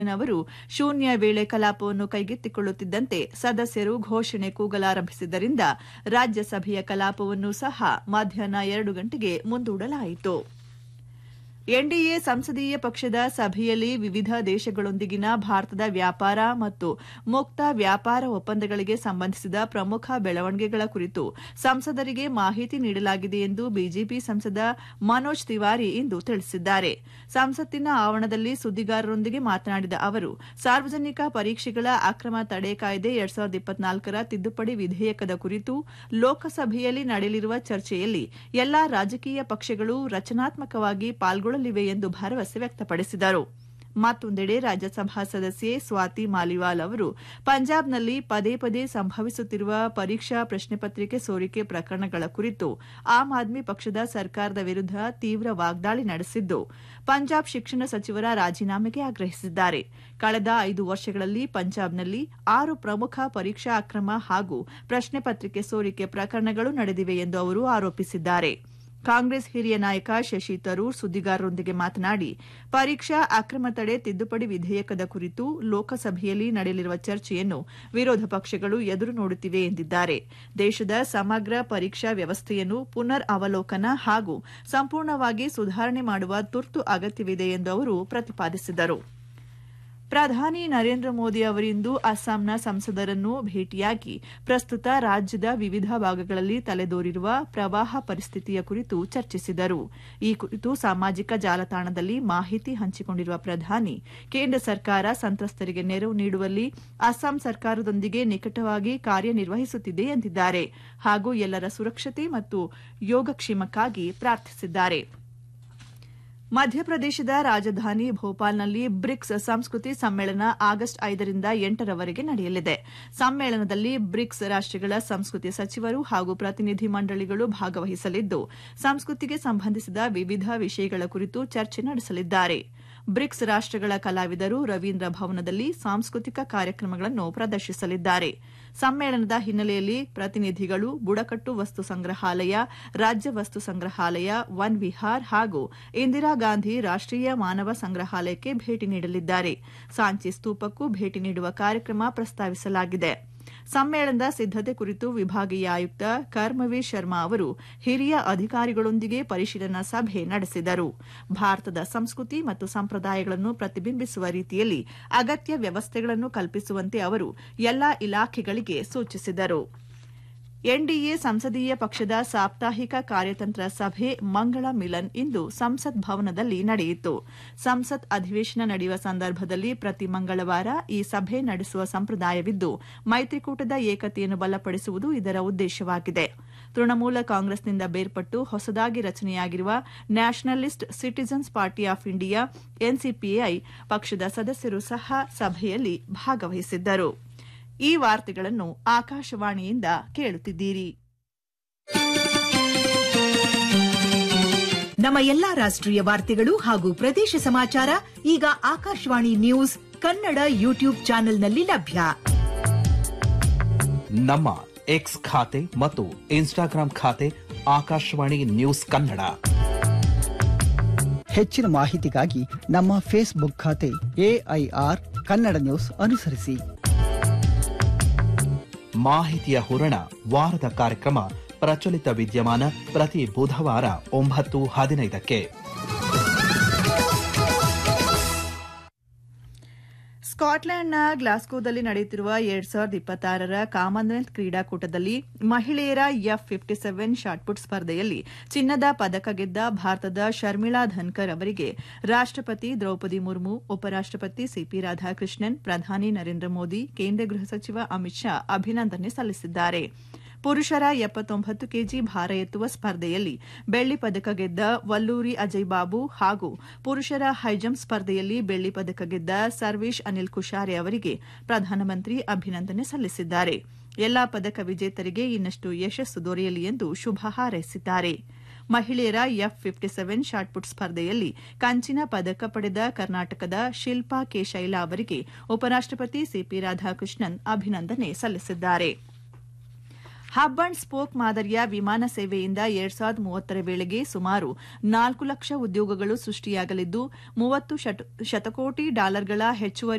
ಅವರು ಶೂನ್ಯ ವೇಳೆ ಕಲಾಪವನ್ನು ಕೈಗೆತ್ತಿಕೊಳ್ಳುತ್ತಿದ್ದಂತೆ ಸದಸ್ಯರು ಘೋಷಣೆ ಕೂಗಲಾರಂಭಿಸಿದ್ದರಿಂದ ರಾಜ್ಯಸಭೆಯ ಕಲಾಪವನ್ನು ಸಹ ಮಧ್ಯಾಹ್ನ ಎರಡು ಗಂಟೆಗೆ ಮುಂದೂಡಲಾಯಿತು ಎನ್ಡಿಎ ಸಂಸದೀಯ ಪಕ್ಷದ ಸಭೆಯಲ್ಲಿ ವಿವಿಧ ದೇಶಗಳೊಂದಿಗಿನ ಭಾರತದ ವ್ಯಾಪಾರ ಮತ್ತು ಮುಕ್ತ ವ್ಯಾಪಾರ ಒಪ್ಪಂದಗಳಿಗೆ ಸಂಬಂಧಿಸಿದ ಪ್ರಮುಖ ಬೆಳವಣಿಗೆಗಳ ಕುರಿತು ಸಂಸದರಿಗೆ ಮಾಹಿತಿ ನೀಡಲಾಗಿದೆ ಎಂದು ಬಿಜೆಪಿ ಸಂಸದ ಮನೋಜ್ ತಿವಾರಿ ಇಂದು ತಿಳಿಸಿದ್ದಾರೆ ಸಂಸತ್ತಿನ ಆವರಣದಲ್ಲಿ ಸುದ್ದಿಗಾರರೊಂದಿಗೆ ಮಾತನಾಡಿದ ಅವರು ಸಾರ್ವಜನಿಕ ಪರೀಕ್ಷೆಗಳ ಅಕ್ರಮ ತಡೆ ಕಾಯ್ದೆ ಎರಡ್ ಸಾವಿರದ ಇಪ್ಪತ್ನಾಲ್ಕರ ತಿದ್ದುಪಡಿ ವಿಧೇಯಕದ ಕುರಿತು ಲೋಕಸಭೆಯಲ್ಲಿ ನಡೆಯಲಿರುವ ಚರ್ಚೆಯಲ್ಲಿ ಎಲ್ಲಾ ರಾಜಕೀಯ ಪಕ್ಷಗಳು ರಚನಾತ್ಮಕವಾಗಿ ಪಾಲ್ಗೊಳ್ಳಲಿವೆ ಎಂದು ಭರವಸೆ ವ್ಯಕ್ತಪಡಿಸಿದರು ಮತ್ತೊಂದೆಡೆ ರಾಜ್ಯಸಭಾ ಸದಸ್ಯೆ ಸ್ವಾತಿ ಮಾಲಿವಾಲ್ ಅವರು ಪಂಜಾಬ್ನಲ್ಲಿ ಪದೇ ಪದೇ ಸಂಭವಿಸುತ್ತಿರುವ ಪರೀಕ್ಷಾ ಪ್ರಶ್ನೆ ಪತ್ರಿಕೆ ಸೋರಿಕೆ ಪ್ರಕರಣಗಳ ಕುರಿತು ಆಮ್ ಆದ್ಮಿ ಪಕ್ಷದ ಸರ್ಕಾರದ ವಿರುದ್ದ ತೀವ್ರ ವಾಗ್ದಾಳಿ ನಡೆಸಿದ್ದು ಪಂಜಾಬ್ ಶಿಕ್ಷಣ ಸಚಿವರ ರಾಜೀನಾಮೆಗೆ ಆಗ್ರಹಿಸಿದ್ದಾರೆ ಕಳೆದ ಐದು ವರ್ಷಗಳಲ್ಲಿ ಪಂಜಾಬ್ನಲ್ಲಿ ಆರು ಪ್ರಮುಖ ಪರೀಕ್ಷಾ ಅಕ್ರಮ ಹಾಗೂ ಪ್ರಶ್ನೆ ಪತ್ರಿಕೆ ಸೋರಿಕೆ ಪ್ರಕರಣಗಳು ನಡೆದಿವೆ ಎಂದು ಅವರು ಆರೋಪಿಸಿದ್ದಾರೆ ಕಾಂಗ್ರೆಸ್ ಹಿರಿಯ ನಾಯಕ ಶಶಿ ತರೂರ್ ಸುದ್ದಿಗಾರರೊಂದಿಗೆ ಮಾತನಾಡಿ ಪರೀಕ್ಷಾ ಅಕ್ರಮ ತಡೆ ತಿದ್ದುಪಡಿ ವಿಧೇಯಕದ ಕುರಿತು ಲೋಕಸಭೆಯಲ್ಲಿ ನಡೆಯಲಿರುವ ಚರ್ಚೆಯನ್ನು ವಿರೋಧ ಪಕ್ಷಗಳು ಎದುರು ನೋಡುತ್ತಿವೆ ಎಂದಿದ್ದಾರೆ ದೇಶದ ಸಮಗ್ರ ಪರೀಕ್ಷಾ ವ್ಯವಸ್ಥೆಯನ್ನು ಪುನರ್ ಅವಲೋಕನ ಹಾಗೂ ಸಂಪೂರ್ಣವಾಗಿ ಸುಧಾರಣೆ ಮಾಡುವ ತುರ್ತು ಅಗತ್ಯವಿದೆ ಎಂದು ಅವರು ಪ್ರತಿಪಾದಿಸಿದರು ಪ್ರಧಾನಿ ನರೇಂದ್ರ ಮೋದಿ ಅವರಿಂದು ಅಸ್ಸಾಂನ ಸಂಸದರನ್ನು ಭೇಟಿಯಾಗಿ ಪ್ರಸ್ತುತ ರಾಜ್ಯದ ವಿವಿಧ ಭಾಗಗಳಲ್ಲಿ ತಲೆದೋರಿರುವ ಪ್ರವಾಹ ಪರಿಸ್ಥಿತಿಯ ಕುರಿತು ಚರ್ಚಿಸಿದರು ಈ ಕುರಿತು ಸಾಮಾಜಿಕ ಜಾಲತಾಣದಲ್ಲಿ ಮಾಹಿತಿ ಹಂಚಿಕೊಂಡಿರುವ ಪ್ರಧಾನಿ ಕೇಂದ್ರ ಸರ್ಕಾರ ಸಂತ್ರಸ್ತರಿಗೆ ನೆರವು ನೀಡುವಲ್ಲಿ ಅಸ್ಸಾಂ ಸರ್ಕಾರದೊಂದಿಗೆ ನಿಕಟವಾಗಿ ಕಾರ್ಯನಿರ್ವಹಿಸುತ್ತಿದೆ ಎಂದಿದ್ದಾರೆ ಹಾಗೂ ಎಲ್ಲರ ಸುರಕ್ಷತೆ ಮತ್ತು ಯೋಗಕ್ಷೇಮಕ್ಕಾಗಿ ಪ್ರಾರ್ಥಿಸಿದ್ದಾರೆ ಮಧ್ಯಪ್ರದೇಶದ ರಾಜಧಾನಿ ಭೋಪಾಲ್ನಲ್ಲಿ ಬ್ರಿಕ್ಸ್ ಸಂಸ್ಕೃತಿ ಸಮ್ಮೇಳನ ಆಗಸ್ಟ್ ಐದರಿಂದ ಎಂಟರವರೆಗೆ ನಡೆಯಲಿದೆ ಸಮ್ಮೇಳನದಲ್ಲಿ ಬ್ರಿಕ್ಸ್ ರಾಷ್ಟಗಳ ಸಂಸ್ಕೃತಿ ಸಚಿವರು ಹಾಗೂ ಪ್ರತಿನಿಧಿ ಮಂಡಳಿಗಳು ಭಾಗವಹಿಸಲಿದ್ದು ಸಂಸ್ಕೃತಿಗೆ ಸಂಬಂಧಿಸಿದ ವಿವಿಧ ವಿಷಯಗಳ ಕುರಿತು ಚರ್ಚೆ ನಡೆಸಲಿದ್ದಾರೆ ಬ್ರಿಕ್ಸ್ ರಾಷ್ಟಗಳ ಕಲಾವಿದರು ರವೀಂದ್ರ ಭವನದಲ್ಲಿ ಸಾಂಸ್ಕೃತಿಕ ಕಾರ್ಯಕ್ರಮಗಳನ್ನು ಪ್ರದರ್ಶಿಸಲಿದ್ದಾರೆ ಸಮ್ಮೇಳನದ ಹಿನ್ನೆಲೆಯಲ್ಲಿ ಪ್ರತಿನಿಧಿಗಳು ಬುಡಕಟ್ಟು ವಸ್ತು ಸಂಗ್ರಹಾಲಯ ರಾಜ್ಯ ವಸ್ತು ಸಂಗ್ರಹಾಲಯ ವನ್ ವಿಹಾರ್ ಹಾಗೂ ಇಂದಿರಾ ಗಾಂಧಿ ರಾಷ್ಟೀಯ ಮಾನವ ಸಂಗ್ರಹಾಲಯಕ್ಕೆ ಭೇಟಿ ನೀಡಲಿದ್ದಾರೆ ಸಾಂಚಿ ಸ್ತೂಪಕ್ಕೂ ಭೇಟಿ ನೀಡುವ ಕಾರ್ಯಕ್ರಮ ಪ್ರಸ್ತಾವಿಸಲಾಗಿದೆ ಸಮ್ಮೇಳನದ ಸಿದ್ದತೆ ಕುರಿತು ವಿಭಾಗೀಯ ಆಯುಕ್ತ ಕರ್ಮವೀರ್ ಶರ್ಮಾ ಅವರು ಹಿರಿಯ ಅಧಿಕಾರಿಗಳೊಂದಿಗೆ ಪರಿಶೀಲನಾ ಸಭೆ ನಡೆಸಿದರು ಭಾರತದ ಸಂಸ್ಕೃತಿ ಮತ್ತು ಸಂಪ್ರದಾಯಗಳನ್ನು ಪ್ರತಿಬಿಂಬಿಸುವ ರೀತಿಯಲ್ಲಿ ಅಗತ್ಯ ವ್ಯವಸ್ಥೆಗಳನ್ನು ಕಲ್ಪಿಸುವಂತೆ ಅವರು ಎಲ್ಲಾ ಇಲಾಖೆಗಳಿಗೆ ಸೂಚಿಸಿದರು ಎನ್ಡಿಎ ಸಂಸದೀಯ ಪಕ್ಷದ ಸಾಪ್ತಾಹಿಕ ಕಾರ್ಯತಂತ್ರ ಸಭೆ ಮಂಗಳ ಮಿಲನ್ ಇಂದು ಸಂಸತ್ ಭವನದಲ್ಲಿ ನಡೆಯಿತು ಸಂಸತ್ ಅಧಿವೇಶನ ನಡೆಯುವ ಸಂದರ್ಭದಲ್ಲಿ ಪ್ರತಿ ಮಂಗಳವಾರ ಈ ಸಭೆ ನಡೆಸುವ ಸಂಪ್ರದಾಯವಿದ್ದು ಮೈತ್ರಿಕೂಟದ ಏಕತೆಯನ್ನು ಬಲಪಡಿಸುವುದು ಇದರ ಉದ್ದೇಶವಾಗಿದೆ ತೃಣಮೂಲ ಕಾಂಗ್ರೆಸ್ನಿಂದ ಬೇರ್ಪಟ್ಟು ಹೊಸದಾಗಿ ರಚನೆಯಾಗಿರುವ nationalist citizens party of India NCPI ಪಕ್ಷದ ಸದಸ್ಯರು ಸಹ ಸಭೆಯಲ್ಲಿ ಭಾಗವಹಿಸಿದ್ದರು ಈ ವಾರ್ತೆಗಳನ್ನು ಆಕಾಶವಾಣಿಯಿಂದ ಕೇಳುತ್ತಿದ್ದೀರಿ ನಮ್ಮ ಎಲ್ಲಾ ರಾಷ್ಟ್ರೀಯ ವಾರ್ತೆಗಳು ಹಾಗೂ ಪ್ರದೇಶ ಸಮಾಚಾರ ಈಗ ಆಕಾಶವಾಣಿ ನ್ಯೂಸ್ ಕನ್ನಡ ಯೂಟ್ಯೂಬ್ ಚಾನೆಲ್ನಲ್ಲಿ ಲಭ್ಯ ನಮ್ಮ ಎಕ್ಸ್ ಖಾತೆ ಮತ್ತು ಇನ್ಸ್ಟಾಗ್ರಾಂ ಖಾತೆ ಆಕಾಶವಾಣಿ ನ್ಯೂಸ್ ಕನ್ನಡ ಹೆಚ್ಚಿನ ಮಾಹಿತಿಗಾಗಿ ನಮ್ಮ ಫೇಸ್ಬುಕ್ ಖಾತೆ ಎಐಆರ್ ಕನ್ನಡ ನ್ಯೂಸ್ ಅನುಸರಿಸಿ ಮಾಹಿತಿಯ ಹೂರಣ ವಾರದ ಕಾರ್ಯಕ್ರಮ ಪ್ರಚಲಿತ ವಿದ್ಯಮಾನ ಪ್ರತಿ ಬುಧವಾರ ಒಂಬತ್ತು ಹದಿನೈದಕ್ಕೆ ಸ್ಕಾಟ್ಲೆಂಡ್ನ ಗ್ಲಾಸ್ಗೋದಲ್ಲಿ ನಡೆಯುತ್ತಿರುವ ಎರಡ್ ಸಾವಿರದ ಇಪ್ಪತ್ತಾರರ ಕಾಮನ್ವೆಲ್ತ್ ಕ್ರೀಡಾಕೂಟದಲ್ಲಿ ಮಹಿಳೆಯರ ಎಫ್ ಫಿಫ್ಟಿ ಸೆವೆನ್ ಶಾಟ್ಪುಟ್ ಸ್ಪರ್ಧೆಯಲ್ಲಿ ಚಿನ್ನದ ಪದಕ ಗೆದ್ದ ಭಾರತದ ಶರ್ಮಿಳಾ ಧನ್ಕರ್ ಅವರಿಗೆ ರಾಷ್ಟಪತಿ ದ್ರೌಪದಿ ಮುರ್ಮು ಉಪರಾಷ್ಟಪತಿ ಸಿಪಿ ರಾಧಾಕೃಷ್ಣನ್ ಪ್ರಧಾನಿ ನರೇಂದ್ರ ಮೋದಿ ಕೇಂದ್ರ ಗೃಹ ಸಚಿವ ಅಮಿತ್ ಶಾ ಅಭಿನಂದನೆ ಸಲ್ಲಿಸಿದ್ದಾರೆ ಪುರುಷರ ಎಪ್ಪತ್ತೊಂಬತ್ತು ಕೆಜಿ ಭಾರ ಎತ್ತುವ ಸ್ಪರ್ಧೆಯಲ್ಲಿ ಬೆಳ್ಳಿ ಪದಕ ಗೆದ್ದ ವಲ್ಲೂರಿ ಅಜಯ್ ಬಾಬು ಹಾಗೂ ಪುರುಷರ ಹೈಜಂಪ್ ಸ್ಪರ್ಧೆಯಲ್ಲಿ ಬೆಳ್ಳಿ ಪದಕ ಗೆದ್ದ ಸರ್ವೇಶ್ ಅನಿಲ್ ಕುಶಾರೆ ಅವರಿಗೆ ಪ್ರಧಾನಮಂತ್ರಿ ಅಭಿನಂದನೆ ಸಲ್ಲಿಸಿದ್ದಾರೆ ಎಲ್ಲಾ ಪದಕ ವಿಜೇತರಿಗೆ ಇನ್ನಷ್ಟು ಯಶಸ್ಸು ದೊರೆಯಲಿ ಎಂದು ಶುಭ ಹಾರೈಸಿದ್ದಾರೆ ಮಹಿಳೆಯರ ಎಫ್ ಫಿಫ್ಟಿ ಸೆವೆನ್ ಶಾಟ್ಪುಟ್ ಸ್ಪರ್ಧೆಯಲ್ಲಿ ಕಂಚಿನ ಪದಕ ಪಡೆದ ಕರ್ನಾಟಕದ ಶಿಲ್ಪಾ ಕೆ ಶೈಲಾ ಅವರಿಗೆ ಉಪರಾಷ್ಟಪತಿ ಸಿಪಿ ರಾಧಾಕೃಷ್ಣನ್ ಅಭಿನಂದನೆ ಸಲ್ಲಿಸಿದ್ದಾರೆ ಹಬ್ ಅಂಡ್ ಸ್ಪೋಕ್ ಮಾದರಿಯ ವಿಮಾನ ಸೇವೆಯಿಂದ ಎರಡ್ ಸಾವಿರದ ಮೂವತ್ತರ ವೇಳೆಗೆ ಸುಮಾರು ನಾಲ್ಕು ಲಕ್ಷ ಉದ್ಯೋಗಗಳು ಸೃಷ್ಟಿಯಾಗಲಿದ್ದು ಮೂವತ್ತು ಶತಕೋಟಿ ಡಾಲರ್ಗಳ ಹೆಚ್ಚುವರಿ